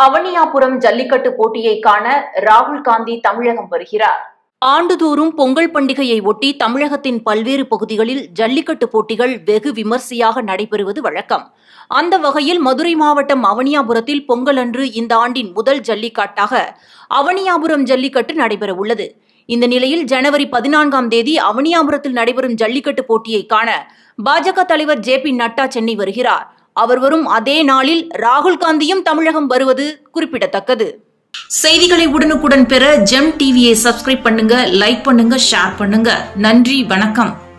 அவனியாபுரம் ஜல்லிக்கட்டு போட்டியை காண ராகுல் காந்தி தமிழகம் வருகிறார் ஆண்டுதோறும் பொங்கல் பண்டிகையை ஒட்டி தமிழகத்தின் பல்வேறு பகுதிகளில் ஜல்லிக்கட்டு போட்டிகள் வெகு விமர்சையாக நடைபெறுவது வழக்கம் அந்த வகையில் மதுரை மாவட்டம் அவனியாபுரத்தில் பொங்கல் அன்று இந்த ஆண்டின் முதல் ஜல்லிக்கட்டாக அவனியாபுரம் ஜல்லிக்கட்டு நடைபெறவுள்ளது இந்த நிலையில் ஜனவரி பதினான்காம் தேதி அவனியாபுரத்தில் நடைபெறும் ஜல்லிக்கட்டு போட்டியை காண பாஜக தலைவர் ஜே பி நட்டா சென்னை வருகிறார் அவர் வரும் அதே நாளில் ராகுல் காந்தியும் தமிழகம் வருவது குறிப்பிடத்தக்கது செய்திகளை உடனுக்குடன் பெற ஜெம் டிவியை சப்ஸ்கிரைப் பண்ணுங்க லைக் பண்ணுங்க ஷேர் பண்ணுங்க நன்றி வணக்கம்